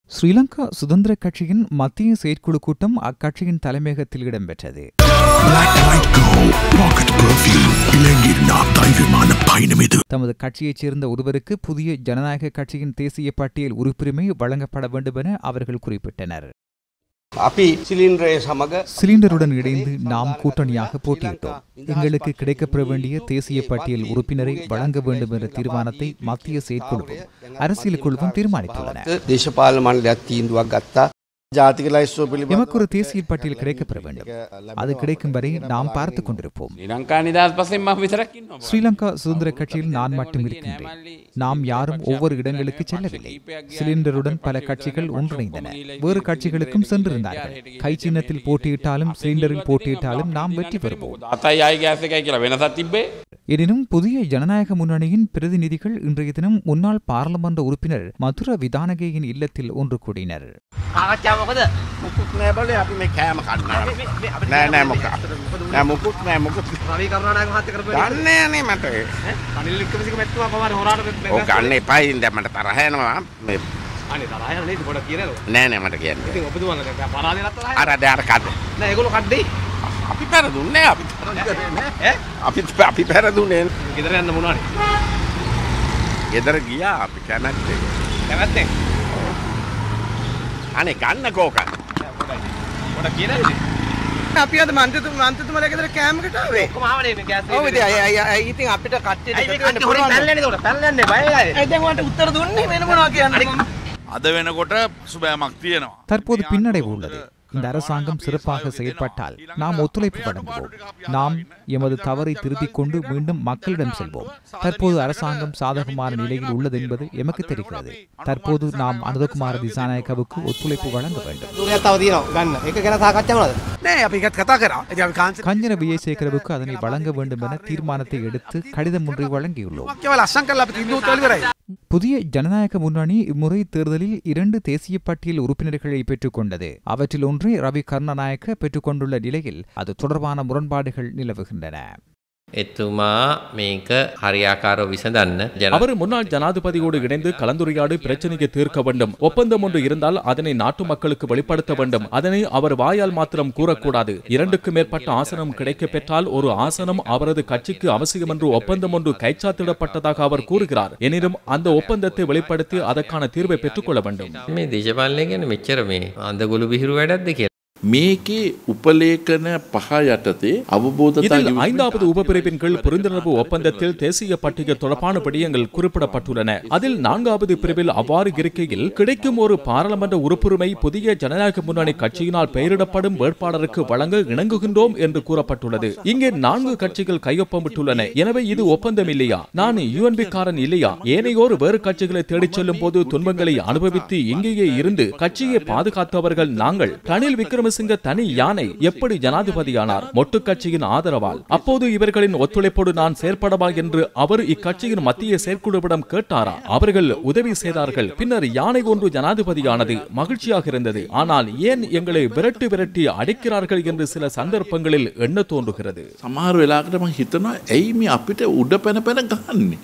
ஸ்ரீலங்கா சுதந்திர கட்சியின் மத்திய செயற்குழு கூட்டம் அக்கட்சியின் தலைமையகத்தில் இடம்பெற்றது Black Light Go Pocket Perfume இலங்கையின் நாம் தைரியமான பயணம் இது தமது கட்சியைச் சேர்ந்த ஒருவருக்கு புதிய ஜனநாயக கட்சியின் தேசிய பட்டியல் உறுப்புரிமை வழங்கப்பட வேண்டுமென அவர்கள் குறிப்பிட்டனர் අපි සිලින්ද්‍රය සමඟ சிலிண்டருடன் இணைந்து நாம் கூட்டணியாக போட்டியிட்டோம் எங்களுக்கு கிடைக்கப்பெற வேண்டிய தேசிய பட்டியல் உறுப்பினரை வழங்க வேண்டும் என்ற தீர்மானத்தை மத்திய செயற்குழுவும் அரசியல் குழுவும் தீர்மானித்துள்ளன දේශපාල මණ්ඩලයක් තීන්දුවක් ගත්තා ජාතික ලයිස්ෝ පිළිබ எமக்கு ஒரு தேசிய பட்டியல் கிடைக்கப்பெற வேண்டும் அது கிடைக்கும் வரை நாம் பார்த்துக் கொண்டிருப்போம் ලංකා නිදහස් පසෙන් මම විතරක් ඉන්නවා. ஸ்ரீலங்கா சுதந்திர கட்சியில் நான் மட்டும் இருக்கின்றேன் நாம் யாரும் ஒவ்வொரு இடங்களுக்கு செல்லவில்லை சிலிண்டருடன் பல கட்சிகள் ஒன்றிணைந்தன வேறு கட்சிகளுக்கும் சென்றிருந்தார்கள் கை சின்னத்தில் போட்டியிட்டாலும் சிலிண்டரில் போட்டியிட்டாலும் நாம் வெற்றி பெறுவோம் අතයි ආයි ගෑස එකයි කියලා වෙනසක් තිබ්බේ. எனினும் புதிய ஜனநாயக முன்னணியின் பிரதிநிதிகள் இன்றைய தினம் முன்னாள் பாராளுமன்ற உறுப்பினர் மதுர விதானகேயின் இல்லத்தில் ஒன்று கூடினர் ආරච්චා මොකද මුකුත් නෑ බල අපි මේ කෑම කන්න නෑ නෑ මොක නෑ මුකුත් නෑ මුකුත් රවී කරුණානායක මහත්තයා කරපු ගන්නෑනේ මට අනිල් වික්‍රමසිංහ මැතිතුමා කොහමද හොරාට ඕ ගන්න එපයි ඉඳ මට තරහයනවා අනේ තරහය නේද පොඩ කියනද නෑ නෑ මට කියන්න ඉතින් ඔබතුමාලා දැන් පරාදේ නැත්තර අර දෑර කද නෑ ඒගොල්ලෝ කඩේ අපි පැරදුන්නේ අපි ඈ අපි අපි පැරදුන්නේ ගෙදර යන්න මොනවනේ ගෙදර ගියා අපි කැමැත්තේ කැමැත්තෙන් අනේ ගන්න කෝක පොඩ කියනද අපි අද මන්ත්‍රතු මන්ත්‍රතුමලා ගෙදර කෑමකට ආවේ. ඔක්කොම ආවනේ මේ ගෑස් ඔව් ඉතින් අය අය අය ඉතින් අපිට කට්ටියට අයි එකතු වෙන්න මේක හොරෙන් පුළුවන්. පැල්ලන්නේ උඩ පැල්ලන්නේ බයයි ඒ දැන් ඔයාලට උත්තර දුන්නේ වෙන මොනවා කියන්නේ? අද වෙනකොට සුබෑමක් තියෙනවා. தற்போது பின்னடைவு உள்ளது இந்த அரசாங்கம் சிறப்பாக செயல்பட்டால் நாம் ஒத்துழைப்பு வழங்குவோம் நாம் எமது தவறை திருத்திக் கொண்டு மீண்டும் மக்களிடம் செல்வோம் தற்போது அரசாங்கம் சாதகமான நிலையில் உள்ளது என்பது எமக்கு தெரிகிறது தற்போது நாம் அனுதகுமார திசாநாயக்கவுக்கு ஒத்துழைப்பு வழங்க வேண்டும் දුරයක් තව තියෙනවා ගන්න ඒක ගැන සාකච්ඡා වුණාද නෑ අපි එකත් කතා කරා. ඉතින් අපි කාන්සල් கஞ்சன விஜயசேகரவுக்கு அதனை வழங்க வேண்டும் என தீர்மானத்தை எடுத்து கடிதம் ஒன்றை வழங்கியுள்ளோம் වාක්‍යවල අස්සම් කරලා අපි තීන්දුව උත්තර ඉවරයි. புதிய ஜனநாயக முன்னணி இம்முறை தேர்தலில் இரண்டு தேசிய பட்டியல் உறுப்பினர்களை பெற்றுக்கொண்டது அவற்றில் ஒன்றை ரவி கருணாநாயக்க பெற்றுக்கொண்டுள்ள நிலையில் அது தொடர்பான முரண்பாடுகள் நிலவுகின்றன එතුමා මේක හරියාකාරව විසඳන්න ජන அவர் முன்னாள் ஜனாதிபதியோடு இணைந்து கலந்துரையாடி பிரச்சனையை தீர்க்க வேண்டும் ஒப்பந்தம் ஒன்று இருந்தால் அதனை நாட்டு மக்களுக்கு வெளிப்படுத்த வேண்டும் அதனை அவர் வாயால் மாத்திரம் கூறக்கூடாது இரண்டுக்கு மேற்பட்ட ஆசனம் கிடைக்க பெற்றால் ஒரு ஆசனம் அவரது கட்சிக்கு அவசியம் என்று ஒப்பந்தம் ஒன்று கைச்சாத்திடப்பட்டதாக அவர் கூறுகிறார் எனினும் அந்த ஒப்பந்தத்தை வெளிப்படுத்தி அதற்கான தீர்வை பெற்றுக்கொள்ள வேண்டும் මේ දේශපාලනය ගැන මෙච්චර මේ අන්දගොළු බිහිරු වැඩක්ද කියලා. මේකේ උපලේඛන පහ යටතේ අවබෝධතා இதில் ஐந்தாவது உபபிரிவின் கீழ் புரிந்துணர்வு ஒப்பந்தத்தில் தேசிய பட்டியல் தொடர்பான விடயங்கள் குறிப்பிடப்பட்டுள்ளன அதில் நான்காவது பிரிவில் அவ்வாறு இருக்கையில் கிடைக்கும் ஒரு பாராளுமன்ற உறுப்புரிமை புதிய ஜனநாயக முன்னணி கட்சியினால் பெயரிடப்படும் வேட்பாளருக்கு வழங்க இணங்குகின்றோம் என்று கூறப்பட்டுள்ளது இங்கே நான்கு கட்சிகள் கையொப்பமிட்டுள்ளன எனவே இது ஒப்பந்தம் இல்லையா நான் யூஎன்பி காரன் இல்லையா ஏனையோர் வேறு கட்சிகளை தேடிச் செல்லும் போது துன்பங்களை அனுபவித்து இங்கேயே இருந்து கட்சியை பாதுகாத்தவர்கள் நாங்கள் ரணில் விக்ரமசிங்க தனி யானை எப்படி ஜனாதிபதியானார் மொட்டு கட்சியின் ஆதரவால் அப்போது இவர்களின் ஒத்துழைப்போடு நான் செயற்படவா என்று அவர் இக்கட்சியின் மத்திய செயற்குழுவிடம் கேட்டாரா அவர்கள் உதவி செய்தார்கள் பின்னர் யானை ஒன்று ஜனாதிபதியானது மகிழ்ச்சியாக இருந்தது ஆனால் ஏன் எங்களை விரட்டி விரட்டி அடிக்கிறார்கள் என்று சில சந்தர்ப்பங்களில் எண்ண தோன்றுகிறது සමහර වෙලාකට මං හිතනවා ඇයි මේ අපිට උඩ පැන පැන ගන්නේ.